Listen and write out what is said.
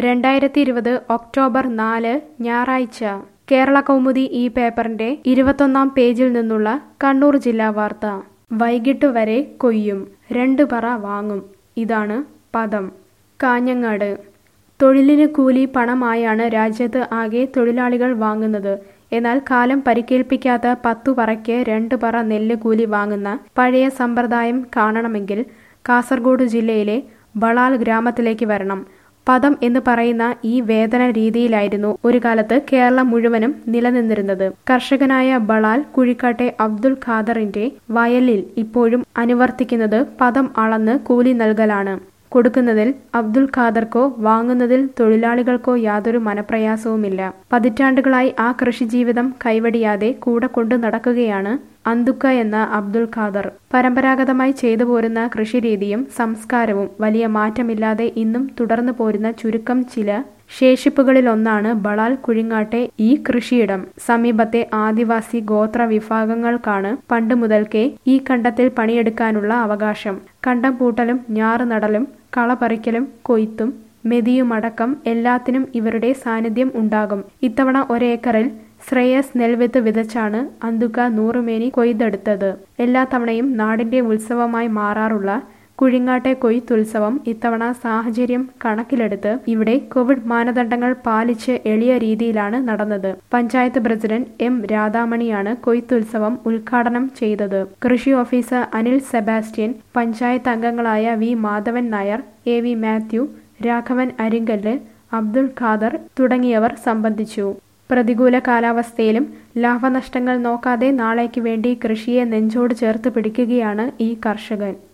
രണ്ടായിരത്തി ഇരുപത് ഒക്ടോബർ നാല് ഞായറാഴ്ച കേരള കൗമുദി ഈ പേപ്പറിന്റെ ഇരുപത്തൊന്നാം പേജിൽ നിന്നുള്ള കണ്ണൂർ ജില്ലാ വാർത്ത വൈകിട്ട് വരെ കൊയ്യും രണ്ട് പറ വാങ്ങും ഇതാണ് പദം കാഞ്ഞങ്ങാട് തൊഴിലിന് കൂലി പണമായാണ് രാജ്യത്ത് ആകെ തൊഴിലാളികൾ വാങ്ങുന്നത് എന്നാൽ കാലം പരിക്കേൽപ്പിക്കാത്ത പത്തു പറയ്ക്ക് രണ്ട് പറ നെല്ല് കൂലി വാങ്ങുന്ന പഴയ സമ്പ്രദായം കാണണമെങ്കിൽ കാസർഗോഡ് ജില്ലയിലെ ബളാൽ ഗ്രാമത്തിലേക്ക് വരണം പദം എന്ന് പറയുന്ന ഈ വേതന രീതിയിലായിരുന്നു ഒരു കാലത്ത് കേരളം മുഴുവനും നിലനിന്നിരുന്നത് കർഷകനായ ബളാൽ കുഴിക്കാട്ടെ അബ്ദുൽ ഖാദറിന്റെ വയലിൽ ഇപ്പോഴും അനുവർത്തിക്കുന്നത് പദം അളന്ന് കൂലി നൽകലാണ് കൊടുക്കുന്നതിൽ അബ്ദുൽ ഖാദർക്കോ വാങ്ങുന്നതിൽ തൊഴിലാളികൾക്കോ യാതൊരു മനപ്രയാസവുമില്ല പതിറ്റാണ്ടുകളായി ആ കൃഷിജീവിതം കൈവടിയാതെ കൂടെ കൊണ്ടു നടക്കുകയാണ് അന്തുക്ക എന്ന അബ്ദുൽ ഖാദർ പരമ്പരാഗതമായി ചെയ്തു പോരുന്ന കൃഷിരീതിയും സംസ്കാരവും വലിയ മാറ്റമില്ലാതെ ഇന്നും തുടർന്നു പോരുന്ന ചുരുക്കം ചില ശേഷിപ്പുകളിലൊന്നാണ് ബളാൽ കുഴിങ്ങാട്ടെ ഈ കൃഷിയിടം സമീപത്തെ ആദിവാസി ഗോത്ര വിഭാഗങ്ങൾക്കാണ് പണ്ട് മുതൽക്കേ ഈ കണ്ടത്തിൽ പണിയെടുക്കാനുള്ള അവകാശം കണ്ടം പൂട്ടലും ഞാറ് നടലും കളപറിക്കലും കൊയ്ത്തും മെതിയുമടക്കം എല്ലാത്തിനും ഇവരുടെ സാന്നിധ്യം ഉണ്ടാകും ഇത്തവണ ഒരേക്കറിൽ ശ്രേയസ് നെൽവിത്ത് വിതച്ചാണ് അന്തുക്ക നൂറുമേനി കൊയ്തെടുത്തത് എല്ലാ തവണയും നാടിന്റെ ഉത്സവമായി മാറാറുള്ള കുഴിങ്ങാട്ടെ കൊയ്ത്തുത്സവം ഇത്തവണ സാഹചര്യം കണക്കിലെടുത്ത് ഇവിടെ കോവിഡ് മാനദണ്ഡങ്ങൾ പാലിച്ച് എളിയ രീതിയിലാണ് നടന്നത് പഞ്ചായത്ത് പ്രസിഡന്റ് എം രാധാമണിയാണ് കൊയ്ത്തുത്സവം ഉദ്ഘാടനം ചെയ്തത് കൃഷി ഓഫീസർ അനിൽ സെബാസ്റ്റ്യൻ പഞ്ചായത്ത് അംഗങ്ങളായ V Madhavan Nair A V Mathew Raghavan Arinkallu Abdul Khader തുടങ്ങിയവർ സംബന്ധിച്ചു പ്രതികൂല കാലാവസ്ഥയിലും ലാഭനഷ്ടങ്ങൾ നോക്കാതെ നാളേക്ക് വേണ്ടി കൃഷിയെ നെഞ്ചോട് ചേർത്ത് പിടിക്കുകയാണ് ഈ കർഷകൻ